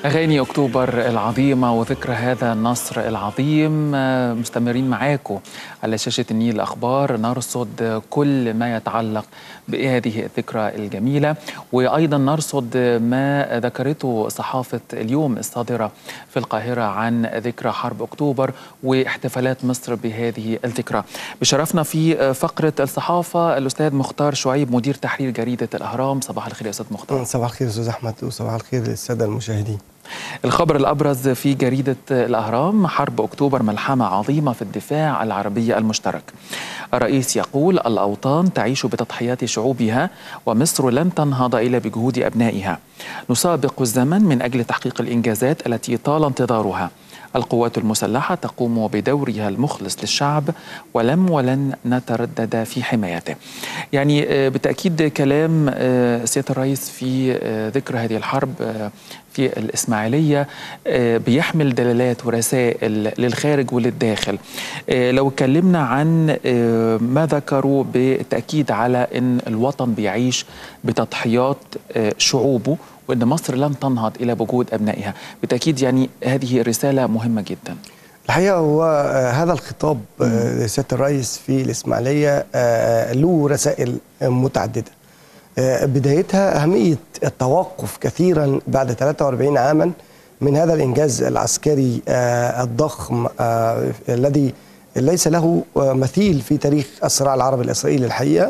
أغاني أكتوبر العظيمة وذكرى هذا النصر العظيم مستمرين معاكم على شاشة النيل الأخبار نرصد كل ما يتعلق بهذه الذكرى الجميلة وأيضا نرصد ما ذكرته صحافة اليوم الصادرة في القاهرة عن ذكرى حرب أكتوبر واحتفالات مصر بهذه الذكرى بشرفنا في فقرة الصحافة الأستاذ مختار شعيب مدير تحرير جريدة الأهرام صباح الخير يا أستاذ مختار صباح الخير أستاذ أحمد وصباح الخير للسادة المشاهدين الخبر الأبرز في جريدة الأهرام حرب أكتوبر ملحمة عظيمة في الدفاع العربي المشترك الرئيس يقول الأوطان تعيش بتضحيات شعوبها ومصر لن تنهض إلا بجهود أبنائها نسابق الزمن من أجل تحقيق الإنجازات التي طال انتظارها القوات المسلحة تقوم بدورها المخلص للشعب ولم ولن نتردد في حمايته يعني بالتأكيد كلام سيادة الرئيس في ذكر هذه الحرب في الإسماعيلية بيحمل دلالات ورسائل للخارج وللداخل لو اتكلمنا عن ما ذكروا بالتأكيد على أن الوطن بيعيش بتضحيات شعوبه وان مصر لن تنهض الى بجهود ابنائها بالتاكيد يعني هذه رساله مهمه جدا الحقيقه هو هذا الخطاب لسياده الرئيس في الاسماعيليه له رسائل متعدده بدايتها اهميه التوقف كثيرا بعد 43 عاما من هذا الانجاز العسكري الضخم الذي ليس له مثيل في تاريخ الصراع العربي الاسرائيلي الحقيقه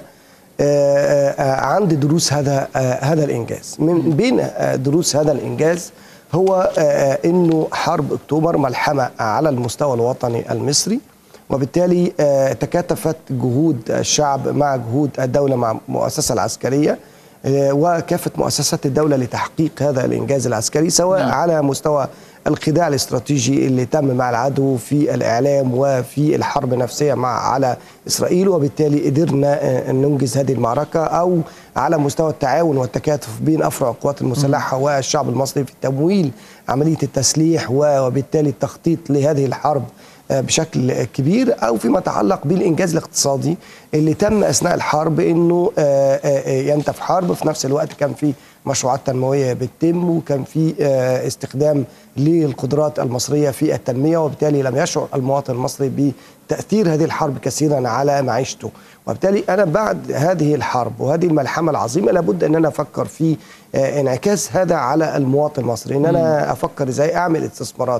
عند دروس هذا هذا الانجاز من بين دروس هذا الانجاز هو انه حرب اكتوبر ملحمه على المستوى الوطني المصري وبالتالي تكاتفت جهود الشعب مع جهود الدوله مع المؤسسه العسكريه وكافه مؤسسات الدوله لتحقيق هذا الانجاز العسكري سواء نعم. على مستوى الخداع الاستراتيجي اللي تم مع العدو في الاعلام وفي الحرب نفسها مع على اسرائيل وبالتالي قدرنا ننجز هذه المعركه او على مستوى التعاون والتكاتف بين افرع القوات المسلحه والشعب المصري في تمويل عمليه التسليح وبالتالي التخطيط لهذه الحرب بشكل كبير او فيما يتعلق بالانجاز الاقتصادي اللي تم اثناء الحرب انه ينتف حرب في نفس الوقت كان في مشروعات تنمويه بتتم وكان في استخدام للقدرات المصريه في التنميه وبالتالي لم يشعر المواطن المصري بتاثير هذه الحرب كثيرا على معيشته وبالتالي انا بعد هذه الحرب وهذه الملحمه العظيمه لابد ان انا افكر في انعكاس هذا على المواطن المصري ان انا افكر ازاي اعمل استثمارات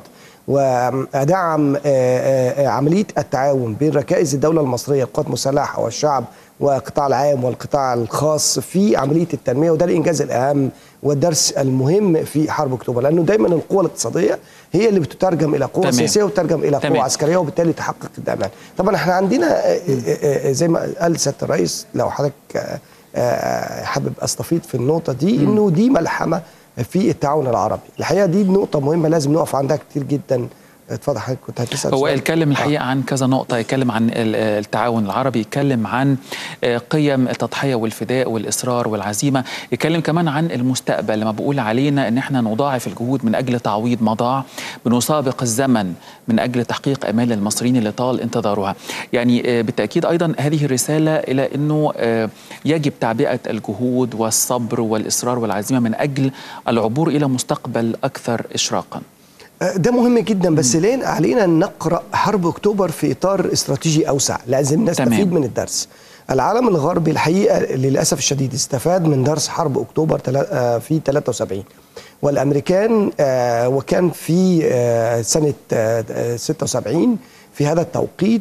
وادعم عمليه التعاون بين ركائز الدوله المصريه القوات المسلحه والشعب والقطاع العام والقطاع الخاص في عمليه التنميه وده الانجاز الاهم والدرس المهم في حرب اكتوبر لانه دايما القوه الاقتصاديه هي اللي بتترجم الى قوه سياسيه وتترجم الى قوه عسكريه وبالتالي تحقق الامان. طبعا احنا عندنا زي ما قال سياده الرئيس لو حضرتك حابب استفيض في النقطه دي انه دي ملحمه في التعاون العربي الحقيقه دي نقطه مهمه لازم نقف عندها كتير جدا اتفضل حضرتك كنت هتسال هو يتكلم الحقيقه عن كذا نقطه يتكلم عن التعاون العربي يتكلم عن قيم التضحيه والفداء والاصرار والعزيمه يتكلم كمان عن المستقبل لما بقول علينا ان احنا نضاعف الجهود من اجل تعويض ما ضاع بنسابق الزمن من اجل تحقيق امال المصريين اللي طال انتظارها يعني بالتاكيد ايضا هذه الرساله الى انه يجب تعبئه الجهود والصبر والاصرار والعزيمه من اجل العبور الى مستقبل اكثر اشراقا ده مهم جدا بس لين علينا ان نقرا حرب اكتوبر في اطار استراتيجي اوسع لازم نستفيد من الدرس العالم الغربي الحقيقه للاسف الشديد استفاد من درس حرب اكتوبر في 73 والامريكان وكان في سنه 76 في هذا التوقيت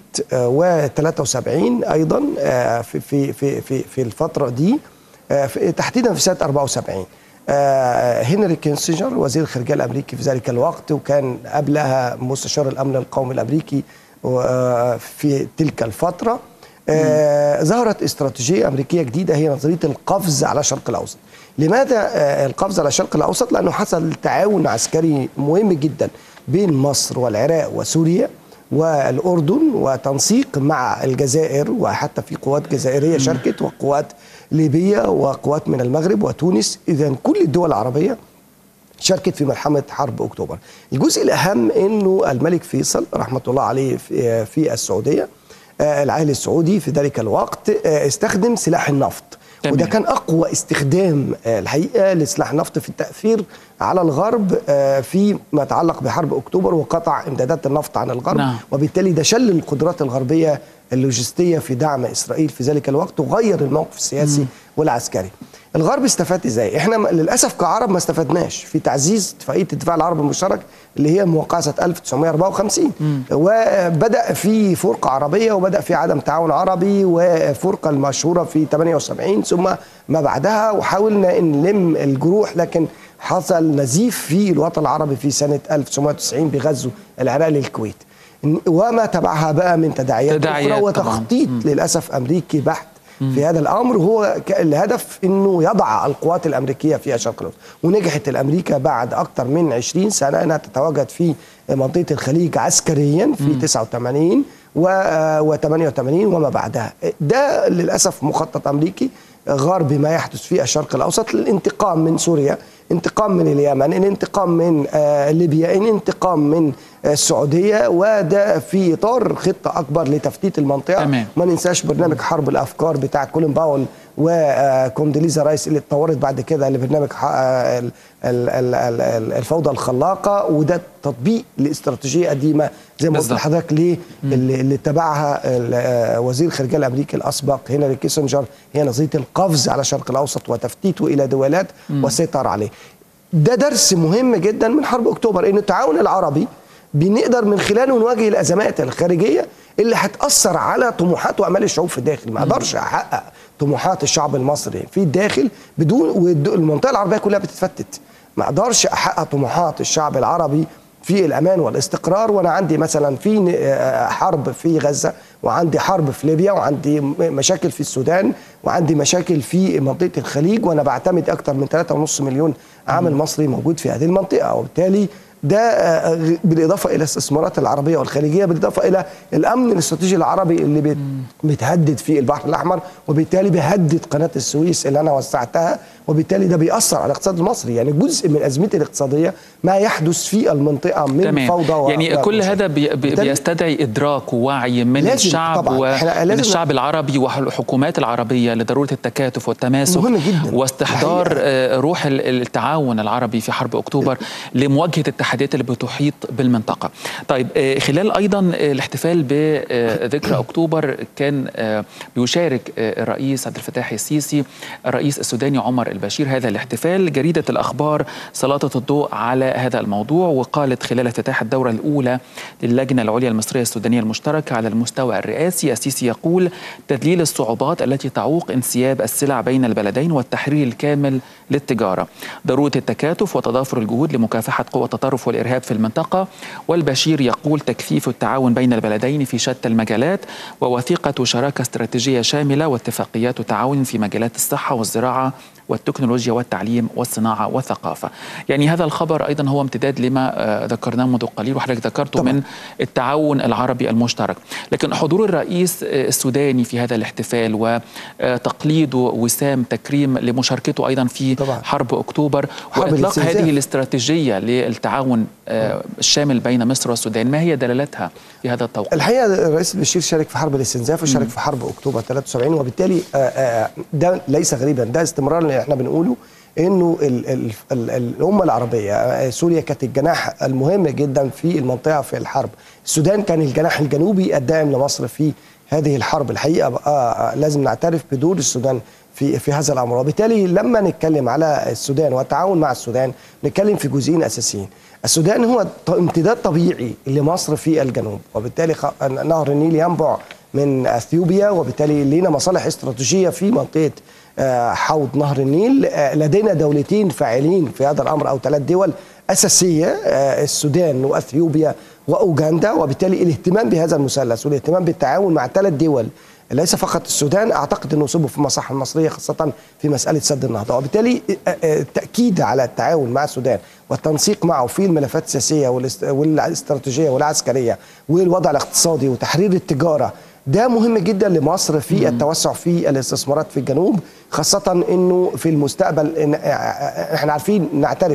و73 ايضا في في في في, في الفتره دي تحديدا في سنه 74 آه هنري كينسنجر وزير الخارجيه الامريكي في ذلك الوقت وكان قبلها مستشار الامن القومي الامريكي آه في تلك الفتره آه ظهرت استراتيجيه امريكيه جديده هي نظريه القفز على الشرق الاوسط. لماذا القفز على الشرق الاوسط؟ لانه حصل تعاون عسكري مهم جدا بين مصر والعراق وسوريا والاردن وتنسيق مع الجزائر وحتى في قوات جزائريه شاركت وقوات ليبيا وقوات من المغرب وتونس اذا كل الدول العربيه شاركت في ملحمه حرب اكتوبر. الجزء الاهم انه الملك فيصل رحمه الله عليه في السعوديه العائل السعودي في ذلك الوقت استخدم سلاح النفط تمام. وده كان اقوى استخدام آه، الحقيقه لسلاح النفط في التاثير على الغرب آه، فيما يتعلق بحرب اكتوبر وقطع امدادات النفط عن الغرب نعم. وبالتالي ده شل القدرات الغربيه اللوجستيه في دعم اسرائيل في ذلك الوقت وغير الموقف السياسي والعسكري. الغرب استفاد ازاي؟ احنا م- للاسف كعرب ما استفدناش في تعزيز اتفاقيه الدفاع العربي المشترك اللي هي موقعه سنه 1954 وبدا في فرقه عربيه وبدا في عدم تعاون عربي وفرقه المشهوره في 78 ثم ما بعدها وحاولنا ان نلم الجروح لكن حصل نزيف في الوطن العربي في سنه 1990 بغزو العراق للكويت وما تبعها بقى من تداعيات, تداعيات اخرى طبعاً. وتخطيط للاسف امريكي بحت في هذا الامر هو ك- الهدف انه يضع القوات الامريكيه في الشرق الاوسط ونجحت الامريكا بعد اكثر من 20 سنه انها تتواجد في منطقه الخليج عسكريا في 89 و 88 وما بعدها ده للاسف مخطط امريكي غرب ما يحدث في الشرق الاوسط للانتقام من سوريا انتقام من اليمن الانتقام من آه، ليبيا الانتقام من آه، السعوديه وده في اطار خطه اكبر لتفتيت المنطقه تمام. ما ننساش برنامج حرب الافكار بتاع كولين باول وكوندليزا رايس اللي اتطورت بعد كده لبرنامج ح- آه، ال- ال- ال- ال- ال- الفوضى الخلاقه وده تطبيق لاستراتيجيه قديمه زي ما قلت بالظبط. لحضرتك ليه اللي, اللي اتبعها ال- آه، وزير الخارجيه الامريكي الاسبق هنري كيسنجر هي نظريه القفز على الشرق الاوسط وتفتيته الى دولات والسيطره عليه. ده درس مهم جدا من حرب اكتوبر ان التعاون العربي بنقدر من خلاله نواجه الازمات الخارجيه اللي هتاثر على طموحات واعمال الشعوب في الداخل ما اقدرش احقق طموحات الشعب المصري في الداخل بدون والمنطقه العربيه كلها بتتفتت ما اقدرش احقق طموحات الشعب العربي في الامان والاستقرار وانا عندي مثلا في ن- آه، حرب في غزه وعندي حرب في ليبيا وعندي م- مشاكل في السودان وعندي مشاكل في منطقه الخليج وانا بعتمد اكثر من 3.5 مليون عامل مصري موجود في هذه المنطقه وبالتالي ده آه، غ- بالاضافه الى الاستثمارات العربيه والخليجيه بالاضافه الى الامن الاستراتيجي العربي اللي بيت- بيتهدد في البحر الاحمر وبالتالي بيهدد قناه السويس اللي انا وسعتها وبالتالي ده بيأثر على الاقتصاد المصري يعني جزء من ازمتي الاقتصاديه ما يحدث في المنطقه من تمام فوضى و- يعني كل ومشاكل. هذا بي بي بالتالي بيستدعي ادراك ووعي من لازم الشعب طبعاً. إحنا ومن لازم- الشعب العربي والحكومات العربيه لضروره التكاتف والتماسك مهم جداً. واستحضار الحقيقة. آه، روح ال- التعاون العربي في حرب اكتوبر لمواجهه التحديات اللي بتحيط بالمنطقه. طيب آه، خلال ايضا آه، الاحتفال بذكرى اكتوبر كان آه، بيشارك آه، الرئيس عبد الفتاح السيسي الرئيس السوداني عمر البشير هذا الاحتفال جريده الاخبار سلطت الضوء على هذا الموضوع وقالت خلال افتتاح الدوره الاولى للجنه العليا المصريه السودانيه المشتركه على المستوى الرئاسي السيسي يقول تذليل الصعوبات التي تعوق انسياب السلع بين البلدين والتحرير الكامل للتجاره ضروره التكاتف وتضافر الجهود لمكافحه قوى التطرف والارهاب في المنطقه والبشير يقول تكثيف التعاون بين البلدين في شتى المجالات ووثيقه شراكه استراتيجيه شامله واتفاقيات تعاون في مجالات الصحه والزراعه والتكنولوجيا والتعليم والصناعة والثقافة يعني هذا الخبر أيضا هو امتداد لما آه، ذكرناه منذ قليل وحضرتك ذكرته طبعاً. من التعاون العربي المشترك لكن حضور الرئيس آه، السوداني في هذا الاحتفال وتقليده وسام تكريم لمشاركته أيضا في طبعاً. حرب أكتوبر حرب وإطلاق الاستنزاف. هذه الاستراتيجية للتعاون آه، الشامل بين مصر والسودان ما هي دلالتها في هذا التوقيت؟ الحقيقه الرئيس بشير شارك في حرب الاستنزاف وشارك في حرب اكتوبر 73 وبالتالي آه، آه، ده ليس غريبا ده استمرار اللي احنا بنقوله انه ال- ال- ال- الامه العربيه آه، سوريا كانت الجناح المهم جدا في المنطقه في الحرب السودان كان الجناح الجنوبي الداعم لمصر في هذه الحرب الحقيقه بقى آه، لازم نعترف بدور السودان في في هذا الامر وبالتالي لما نتكلم على السودان والتعاون مع السودان نتكلم في جزئين اساسيين السودان هو ط- امتداد طبيعي لمصر في الجنوب وبالتالي خ- نهر النيل ينبع من اثيوبيا وبالتالي لينا مصالح استراتيجيه في منطقه آه، حوض نهر النيل آه، لدينا دولتين فاعلين في هذا الامر او ثلاث دول اساسيه آه، السودان واثيوبيا واوغندا وبالتالي الاهتمام بهذا المثلث والاهتمام بالتعاون مع ثلاث دول ليس فقط السودان اعتقد انه يصب في المصلحه المصريه خاصه في مساله سد النهضه وبالتالي آه، آه، التاكيد على التعاون مع السودان والتنسيق معه في الملفات السياسيه والاست- والاستراتيجيه والعسكريه والوضع الاقتصادي وتحرير التجاره ده مهم جدا لمصر في التوسع في الاستثمارات في الجنوب خاصة انه في المستقبل إن احنا عارفين نعترف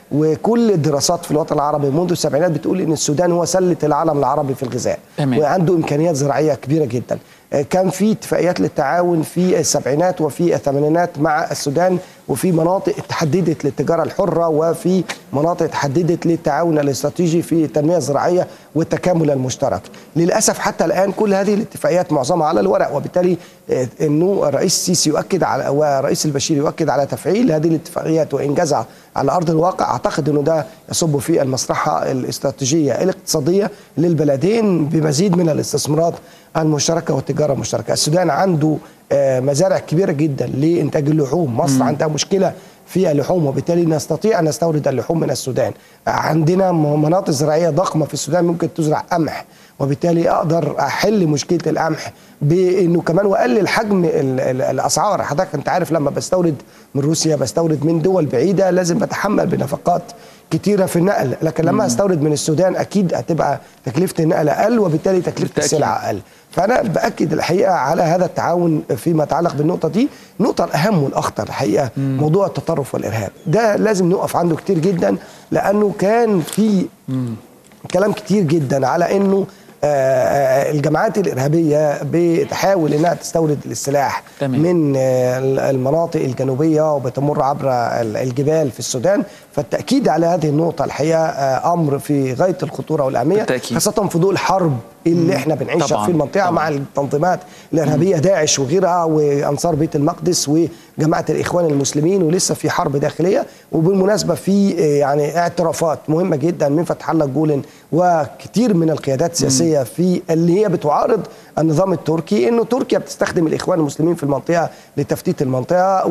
وكل الدراسات في الوطن العربي منذ السبعينات بتقول ان السودان هو سله العالم العربي في الغذاء تمام. وعنده امكانيات زراعيه كبيره جدا آه، كان في اتفاقيات للتعاون في السبعينات وفي الثمانينات مع السودان وفي مناطق تحددت للتجاره الحره وفي مناطق تحددت للتعاون الاستراتيجي في التنميه الزراعيه والتكامل المشترك. للاسف حتى الان كل هذه الاتفاقيات معظمها على الورق وبالتالي آه، انه الرئيس السيسي يؤكد على ورئيس البشير يؤكد على تفعيل هذه الاتفاقيات وانجازها على ارض الواقع اعتقد انه ده يصب في المصلحه الاستراتيجيه الاقتصاديه للبلدين بمزيد من الاستثمارات المشتركه والتجاره المشتركه. السودان عنده آه، مزارع كبيره جدا لانتاج اللحوم، مصر عندها مشكله في اللحوم وبالتالي نستطيع ان نستورد اللحوم من السودان. عندنا م- مناطق زراعيه ضخمه في السودان ممكن تزرع قمح وبالتالي اقدر احل مشكله القمح بانه كمان واقلل حجم ال- ال- الاسعار حضرتك انت عارف لما بستورد من روسيا بستورد من دول بعيده لازم بتحمل بنفقات كتيره في النقل لكن لما استورد من السودان اكيد هتبقى تكلفه النقل اقل وبالتالي تكلفه بالتأكيد. السلعه اقل فانا باكد الحقيقه على هذا التعاون فيما يتعلق بالنقطه دي النقطه الاهم والاخطر الحقيقه موضوع التطرف والارهاب ده لازم نقف عنده كتير جدا لانه كان في كلام كتير جدا على انه آه، آه، الجماعات الارهابيه بتحاول انها تستورد السلاح تمام. من آه، المناطق الجنوبيه وبتمر عبر الجبال في السودان فالتاكيد على هذه النقطه الحقيقه آه، امر في غايه الخطوره والاهميه بالتأكيد. خاصه في ضوء الحرب اللي احنا بنعيشها طبعاً، في المنطقه طبعاً. مع التنظيمات الارهابيه داعش وغيرها وانصار بيت المقدس وجماعه الاخوان المسلمين ولسه في حرب داخليه وبالمناسبه في آه، يعني اعترافات مهمه جدا من فتح الله جولن وكثير من القيادات السياسيه في اللي هي بتعارض النظام التركي انه تركيا بتستخدم الاخوان المسلمين في المنطقه لتفتيت المنطقه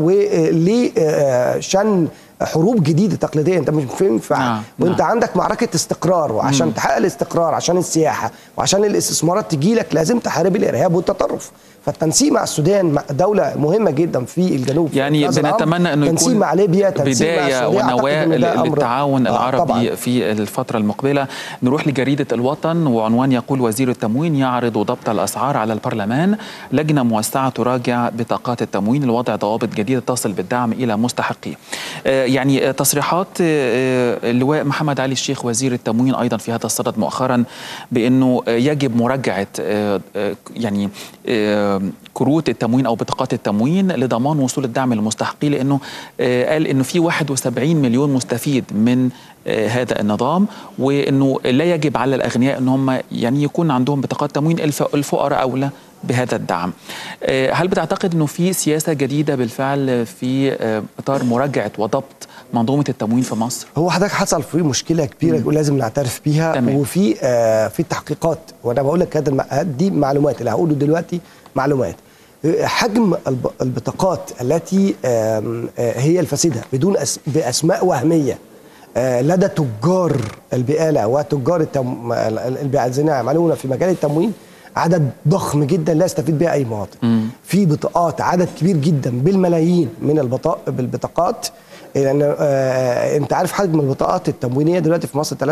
ولشن حروب جديده تقليديه انت مش ينفع نعم، وانت نعم. عندك معركه استقرار وعشان تحقق الاستقرار عشان السياحه وعشان الاستثمارات تجي لك لازم تحارب الارهاب والتطرف فالتنسيق مع السودان مع دوله مهمه جدا في الجنوب يعني في هذا الأمر. بنتمنى انه تنسيق يكون مع ليبيا تنسيق مع بدايه السعودية. أعتقد ونواه إن ده أمر- للتعاون آه، العربي طبعاً. في الفتره المقبله نروح لجريده الوطن وعنوان يقول وزير التموين يعرض ضبط الاسعار على البرلمان لجنه موسعه تراجع بطاقات التموين لوضع ضوابط جديده تصل بالدعم الى مستحقيه آه، يعني آه، تصريحات آه، اللواء محمد علي الشيخ وزير التموين ايضا في هذا الصدد مؤخرا بانه آه، يجب مراجعه آه، آه، يعني آه، كروت التموين او بطاقات التموين لضمان وصول الدعم للمستحقين لانه آه، قال انه في 71 مليون مستفيد من آه، هذا النظام وانه لا يجب على الاغنياء ان هم يعني يكون عندهم بطاقات تموين الف- الفقراء اولى بهذا الدعم. آه، هل بتعتقد انه في سياسه جديده بالفعل في آه، اطار مراجعه وضبط منظومه التموين في مصر؟ هو حضرتك حصل فيه مشكله كبيره ولازم نعترف بيها تمام. وفي آه في التحقيقات وانا بقول لك هذا الم- دي معلومات اللي هقوله دلوقتي معلومات آه، حجم الب- البطاقات التي آم، آه، هي الفاسده بدون أس باسماء وهميه آه، لدى تجار البقاله وتجار التم... البيع الذين يعملون في مجال التموين عدد ضخم جدا لا يستفيد بها اي مواطن في بطاقات عدد كبير جدا بالملايين من البطاق بالبطاقات يعني آه انت عارف حجم البطاقات التموينيه دلوقتي في مصر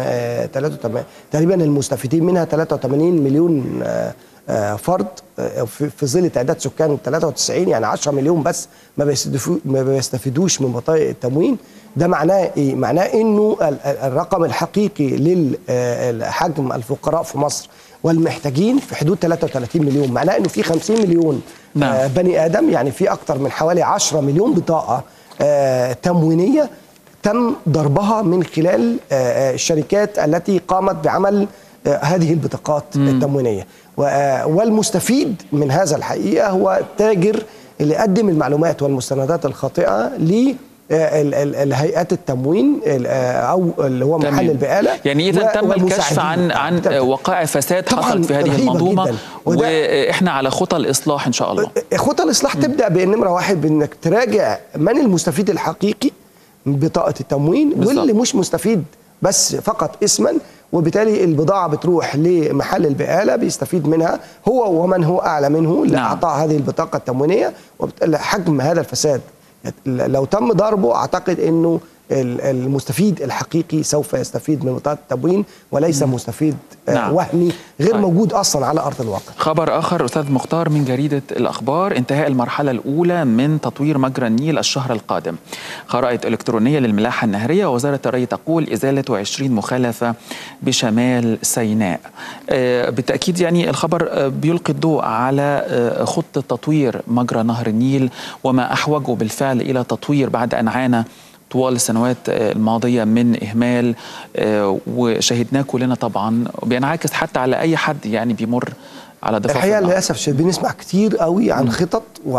83 تقريبا المستفيدين منها 83 مليون آه آه فرد آه في في ظل تعداد سكان 93 يعني 10 مليون بس ما بيستفيدو- ما بيستفيدوش من بطايق التموين ده معناه ايه؟ معناه انه ال- ال- الرقم الحقيقي للحجم الفقراء في مصر والمحتاجين في حدود 33 مليون معناه انه في 50 مليون نعم. آه بني ادم يعني في اكتر من حوالي 10 مليون بطاقه آه تموينيه تم ضربها من خلال آه آه، الشركات التي قامت بعمل آه هذه البطاقات التموينيه و- آه، والمستفيد من هذا الحقيقه هو التاجر اللي قدم المعلومات والمستندات الخاطئه ل آه، ال- ال- الهيئات التموين ال- آه، او اللي هو محل تمام. البقاله يعني اذا و- تم الكشف عن والمساعدين. عن تمام. وقائع فساد طبعاً حصلت في هذه رهيبة المنظومه جداً. وده- واحنا على خطى الاصلاح ان شاء الله. خطى الاصلاح تبدا بالنمره واحد بانك تراجع من المستفيد الحقيقي من بطاقه التموين بالظبط. واللي مش مستفيد بس فقط اسما وبالتالي البضاعه بتروح لمحل البقاله بيستفيد منها هو ومن هو اعلى منه اللي نعم. اعطاه هذه البطاقه التموينيه وبالتالي حجم هذا الفساد لو تم ضربه اعتقد انه ال- المستفيد الحقيقي سوف يستفيد من بطاقه التموين وليس مستفيد آه، نعم. وهمي غير طيب. موجود اصلا على ارض الواقع خبر آخر أستاذ مختار من جريدة الأخبار انتهاء المرحلة الأولى من تطوير مجرى النيل الشهر القادم خرائط إلكترونية للملاحة النهرية ووزارة الري تقول إزالة 20 مخالفة بشمال سيناء آه، بالتأكيد يعني الخبر آه، بيلقي الضوء على آه، خطة تطوير مجرى نهر النيل وما أحوجه بالفعل إلى تطوير بعد أن عانى طوال السنوات آه، الماضية من إهمال آه، وشهدناه كلنا طبعا بينعكس حتى على أي حد يعني بيمر على ضفاف الحقيقه الأرض. للاسف الشديد بنسمع كتير قوي عن خطط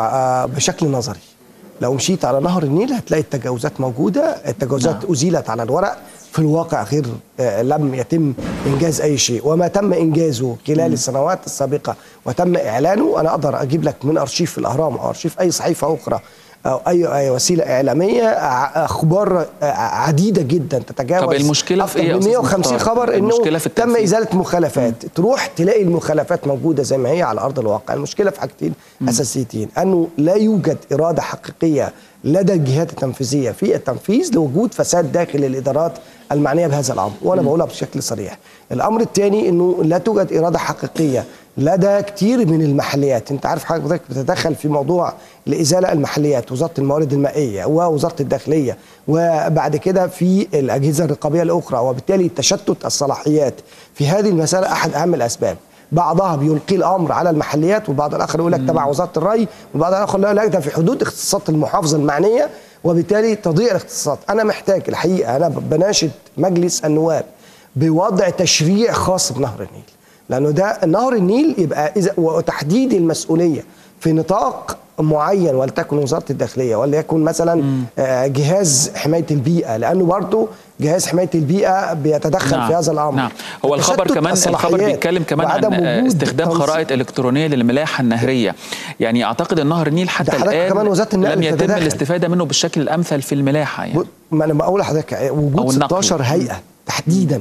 وبشكل نظري لو مشيت على نهر النيل هتلاقي التجاوزات موجوده التجاوزات نعم. ازيلت على الورق في الواقع غير آه، لم يتم انجاز اي شيء وما تم انجازه خلال السنوات السابقه وتم اعلانه انا اقدر اجيب لك من ارشيف الاهرام او ارشيف اي صحيفه اخرى او اي اي وسيله اعلاميه ع- اخبار آه، عديده جدا تتجاوز طب المشكلة في أكتر إيه يا من أستاذ 150 مختار؟ خبر انه المشكلة في تم التنفيذ. ازاله مخالفات تروح تلاقي المخالفات موجوده زي ما هي على ارض الواقع المشكله في حاجتين اساسيتين انه لا يوجد اراده حقيقيه لدى الجهات التنفيذيه في التنفيذ لوجود فساد داخل الادارات المعنيه بهذا الامر وانا بقولها بشكل صريح الامر الثاني انه لا توجد اراده حقيقيه لدى كتير من المحليات انت عارف حضرتك بتتدخل في موضوع الازاله المحليات وزاره الموارد المائيه ووزاره الداخليه وبعد كده في الاجهزه الرقابيه الاخرى وبالتالي تشتت الصلاحيات في هذه المساله احد اهم الاسباب بعضها بيلقي الامر على المحليات والبعض الاخر يقول لك تبع وزاره الري والبعض الاخر يقول لك ده في حدود اختصاصات المحافظه المعنيه وبالتالي تضيع الاختصاصات انا محتاج الحقيقه انا بناشد مجلس النواب بوضع تشريع خاص بنهر النيل لانه ده نهر النيل يبقى اذا وتحديد المسؤوليه في نطاق معين ولتكن وزاره الداخليه وليكن مثلا آه، جهاز حمايه البيئه لانه برضه جهاز حمايه البيئه بيتدخل نعم. في هذا الامر نعم هو الخبر تشتت كمان الخبر الصلاحيات بيتكلم كمان عن وعدم آه، وجود استخدام تنسيق. خرائط الكترونيه للملاحه النهريه يعني اعتقد ان نهر النيل حتى ده حضرتك الان كمان وزارة النقل لم يتم بتتدخل. الاستفاده منه بالشكل الامثل في الملاحه يعني ب- ما انا بقول لحضرتك أو وجود النقل. 16 هيئه تحديدا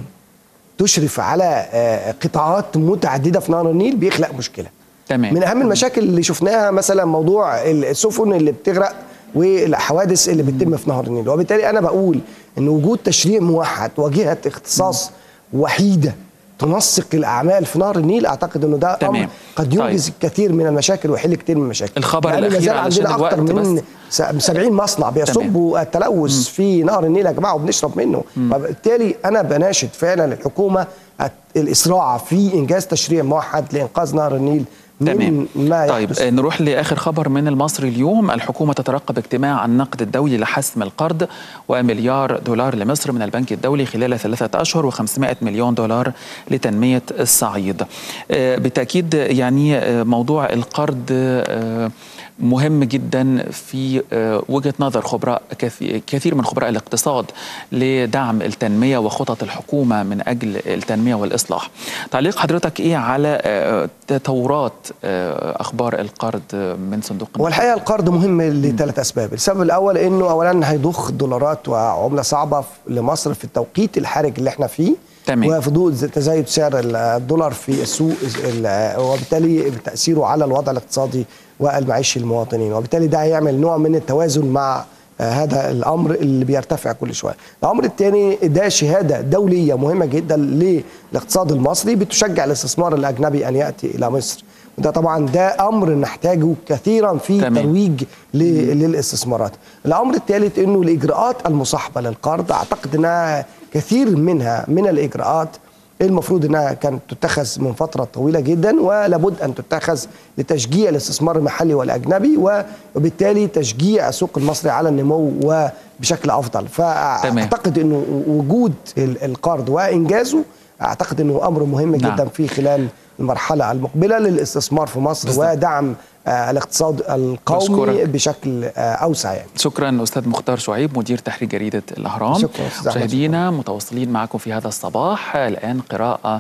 تشرف على آه، قطاعات متعدده في نهر النيل بيخلق مشكله تمام من اهم المشاكل اللي شفناها مثلا موضوع السفن اللي بتغرق والحوادث اللي بتتم في نهر النيل وبالتالي انا بقول ان وجود تشريع موحد وجهه اختصاص وحيده تنسق الاعمال في نهر النيل اعتقد انه ده تمام. امر قد ينجز الكثير من المشاكل ويحل كثير من المشاكل الخبر لأن ما الأخير زال علشان عندنا اكثر الوقت من بس. س- 70 مصنع بيصبوا التلوث في نهر النيل يا جماعه وبنشرب منه فبالتالي انا بناشد فعلا الحكومه الت- الاسراع في انجاز تشريع موحد لانقاذ نهر النيل من تمام ما طيب يحدث آه، نروح لاخر خبر من المصري اليوم الحكومه تترقب اجتماع النقد الدولي لحسم القرض ومليار دولار لمصر من البنك الدولي خلال ثلاثه اشهر و500 مليون دولار لتنميه الصعيد آه، بالتاكيد يعني آه، موضوع القرض آه، مهم جدا في آه، وجهه نظر خبراء كثي- كثير من خبراء الاقتصاد لدعم التنميه وخطط الحكومه من اجل التنميه والاصلاح. تعليق حضرتك ايه على آه، تطورات آه، اخبار القرض من صندوق هو الحقيقه القرض مهم لثلاث اسباب، السبب الاول انه اولا هيضخ دولارات وعمله صعبه ف- لمصر في التوقيت الحرج اللي احنا فيه تمام. وفي ضوء ز- تزايد سعر ال- الدولار في السوق ال- وبالتالي تاثيره على الوضع الاقتصادي والمعيشي للمواطنين وبالتالي ده هيعمل نوع من التوازن مع آه، هذا الامر اللي بيرتفع كل شويه. الامر الثاني ده شهاده دوليه مهمه جدا للاقتصاد المصري بتشجع الاستثمار الاجنبي ان ياتي الى مصر. وده طبعا ده امر نحتاجه كثيرا في تمام. ترويج ل- للاستثمارات. الامر الثالث انه الاجراءات المصاحبه للقرض اعتقد انها كثير منها من الاجراءات المفروض انها كانت تتخذ من فتره طويله جدا ولابد ان تتخذ لتشجيع الاستثمار المحلي والاجنبي وبالتالي تشجيع السوق المصري على النمو وبشكل افضل فاعتقد انه وجود ال- القرض وانجازه اعتقد انه امر مهم نعم. جدا في خلال المرحله المقبله للاستثمار في مصر بالضبط. ودعم آه، الاقتصاد القومي بشكرك. بشكل آه، اوسع يعني شكرا استاذ مختار شعيب مدير تحرير جريده الاهرام شكرا أستاذ أحمد. مشاهدينا متواصلين معكم في هذا الصباح الان قراءه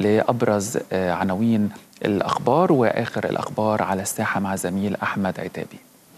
لابرز آه، عناوين الاخبار واخر الاخبار على الساحه مع زميل احمد عتابي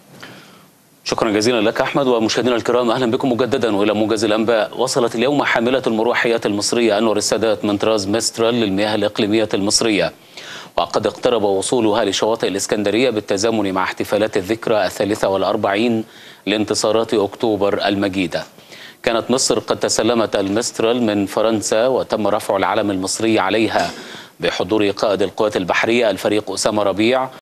شكرا جزيلا لك احمد ومشاهدينا الكرام اهلا بكم مجددا والى موجز الانباء وصلت اليوم حامله المروحيات المصريه انور السادات من طراز مسترال للمياه الاقليميه المصريه وقد اقترب وصولها لشواطئ الاسكندريه بالتزامن مع احتفالات الذكرى الثالثه والاربعين لانتصارات اكتوبر المجيده كانت مصر قد تسلمت المسترال من فرنسا وتم رفع العلم المصري عليها بحضور قائد القوات البحرية الفريق أسامة ربيع